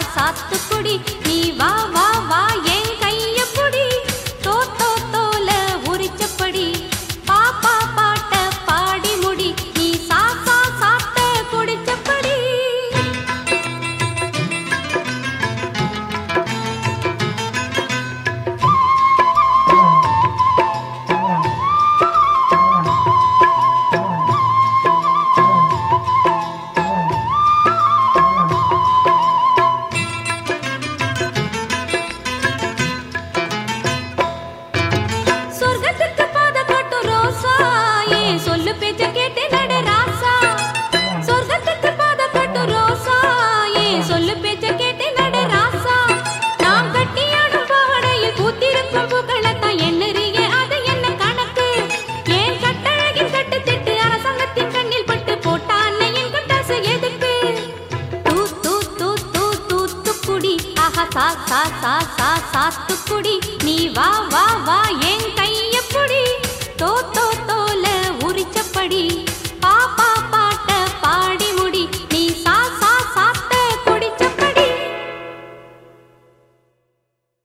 சாத்துக்குடி நீ வா வா வா என் கைய புடி தோ தோ தோல உரிச்சப்படி பாப்பா பாட்ட பாடி முடி நீ சா சா சாத்த குடிச்சப்படி சொர்க்கத்துக்கு பாத போட்டு ரோசா ஏன் சொல்லு பேச்ச கேட்டு நட ராசா சொர்க்கத்துக்கு பாத போட்டு ரோசா ஏன் சொல்லு பேச்ச கேட்டு நட ராசா நாம் கட்டியாடும் பாவடையில் பூத்திருக்கும் பூக்களத்தான் எண்ணறிய அது என்ன கணக்கு ஏன் கட்டழகின் கட்டு திட்டு அரசாங்கத்தின் கண்ணில் பட்டு போட்டான் என் கட்டாசு எதுக்கு தூ தூ தூ தூ தூத்துக்குடி ஆஹா சா சா சா சா சாத்துக்குடி நீ வா வா வா என்